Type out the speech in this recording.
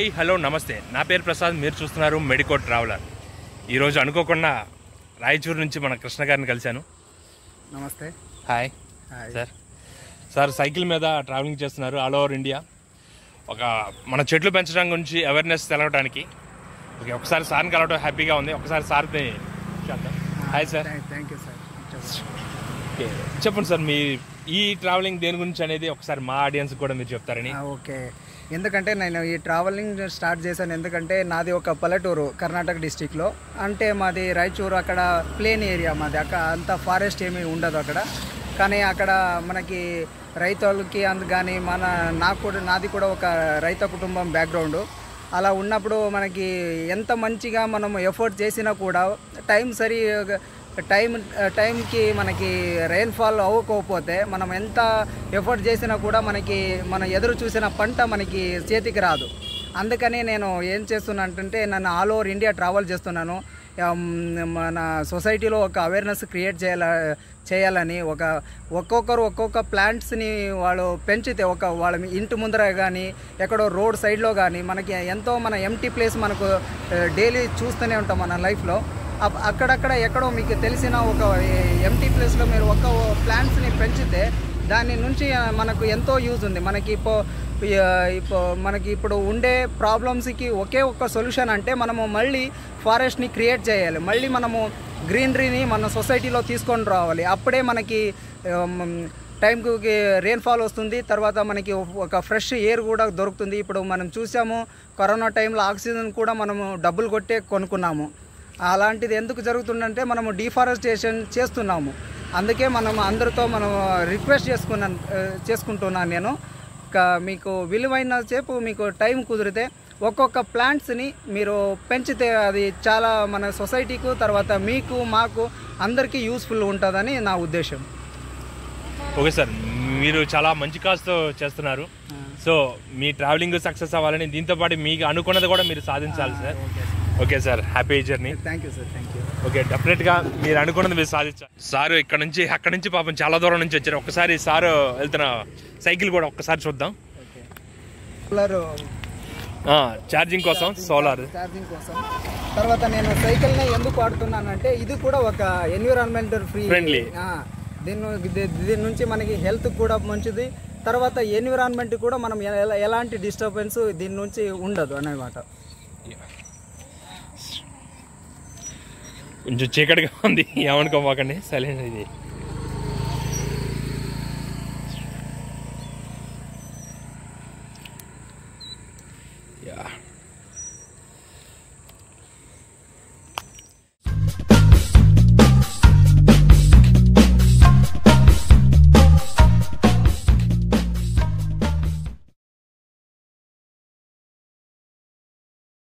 Hi hello నమస్తే నా పేరు ప్రసాద్ మీరు చూస్తున్నారు మెడికో ట్రావెలర్ ఈరోజు అనుకోకుండా రాయచూరు నుంచి మన కృష్ణ గారిని కలిశాను నమస్తే hi hi. Sir sir cycle మీద ట్రావెలింగ్ చేస్తున్నారు ఆల్ ఓవర్ ఇండియా ఒక మన చెట్లు పెంచడం గురించి అవేర్నెస్ తెలవడానికి ఓకే ఒకసారి సార్ని కలవడం హ్యాపీగా ఉంది ఒకసారి సార్ని చూద్దాం hi sir thank you sir okay చెప్పండి సార్ మీ ఈ ట్రావెలింగ్ దేని గురించి అనేది ఒకసారి మా ఆడియన్స్ కూడా మీరు చెప్తారని ఓకే ఎందుకంటే నేను ఈ ట్రావెలింగ్ స్టార్ట్ చేశాను ఎందుకంటే నాది ఒక పల్లెటూరు కర్ణాటక డిస్టిక్లో అంటే మాది రాయచూరు అక్కడ ప్లేన్ ఏరియా మాది అక్కడ అంత ఫారెస్ట్ ఏమీ ఉండదు అక్కడ కానీ అక్కడ మనకి రైతులకి అందు కానీ మన నాకు కూడా నాది కూడా ఒక రైత కుటుంబం బ్యాక్గ్రౌండ్ అలా ఉన్నప్పుడు మనకి ఎంత మంచిగా మనం ఎఫర్ట్ చేసినా కూడా టైం సరి టైం టైంకి మనకి రెయిన్ఫాల్ అవ్వకపోతే మనం ఎంత ఎఫర్ట్ చేసినా కూడా మనకి మనం ఎదురు చూసిన పంట మనకి చేతికి రాదు అందుకని నేను ఏం చేస్తున్నా అంటే నన్ను ఆల్ ఓవర్ ఇండియా ట్రావెల్ చేస్తున్నాను ఆమ్, మన సొసైటీలో ఒక అవేర్నెస్ క్రియేట్ చేయాల చేయాలని ఒక ఒక్కొక్కరు ఒక్కొక్క ప్లాంట్స్ని వాళ్ళు పెంచితే ఒక వాళ్ళ ఇంటి ముందర కానీ ఎక్కడో రోడ్ సైడ్లో కానీ మనకి ఎంతో మన ఎంటీ ప్లేస్ మనకు డైలీ చూస్తూనే ఉంటాం మన లైఫ్లో అప్- అక్కడక్కడ ఎక్కడో మీకు తెలిసిన ఒక ఎంటీ ప్లేస్లో మీరు ఒక ప్లాంట్స్ని పెంచితే దాని నుంచి ఆ, మనకు ఎంతో యూజ్ ఉంది మనకి இப்போ ఇప్పుడు మనకి ఇప్పుడు ఉండే ప్రాబ్లమ్స్కి ఒకే ఒక్క సొల్యూషన్ అంటే మనము మళ్ళీ ఫారెస్ట్ని క్రియేట్ చేయాలి మళ్ళీ మనము గ్రీనరీని మన సొసైటీలో తీసుకొని రావాలి అప్పుడే మనకి టైంకి రెయిన్ఫాల్ వస్తుంది తర్వాత మనకి ఒక ఫ్రెష్ ఎయిర్ కూడా దొరుకుతుంది ఇప్పుడు మనం చూసాము కరోనా టైంలో ఆక్సిజన్ కూడా మనము డబ్బులు కొట్టే కొనుక్కున్నాము అలాంటిది ఎందుకు జరుగుతుందంటే మనము డిఫారెస్టేషన్ చేస్తున్నాము అందుకే మనం అందరితో మనం రిక్వెస్ట్ చేసుకున్నాను ఆ, చేసుకుంటున్నాను నేను ఇంకా మీకు విలువైన సేపు మీకు టైం కుదిరితే ఒక్కొక్క ప్లాంట్స్ని మీరు పెంచితే అది చాలా మన సొసైటీకు తర్వాత మీకు మాకు అందరికీ యూస్ఫుల్ ఉంటుందని నా ఉద్దేశం ఓకే సార్ మీరు చాలా మంచి కాస్తో చేస్తున్నారు సో మీ ట్రావెలింగ్ సక్సెస్ అవ్వాలని దీంతో పాటు మీకు అనుకున్నది కూడా మీరు సాధించాలి sir okay sir happy journey thank you sir thank you okay డెఫినెట్గా మీరు అనుకున్నది మీరు సాధించాలి సార్ ఇక్కడ నుంచి అక్కడ నుంచి పాపం చాలా దూరం నుంచి వచ్చారు ఒక్కసారి సార్ వెళ్తున్న సైకిల్ కూడా ఒక్కసారి చూద్దాం సోలార్ ఛార్జింగ్ కోసం సోలార్ ఛార్జింగ్ కోసం తర్వాత నేను సైకిల్ని ఎందుకు వాడుతున్నానంటే ఇది కూడా ఒక ఎన్విరాన్మెంటల్ ఫ్రీ Friendly. దీని దీ- దీని నుంచి మనకి హెల్త్ కూడా మంచిది తర్వాత ఎన్విరాన్మెంట్ కూడా మనం ఎల- ఎలాంటి డిస్టర్బెన్స్ దీని నుంచి ఉండదు అన్నమాట కొంచెం చీకటిగా ఉంది ఏమనుకోమాకండి సైలెంట్ ఇది యా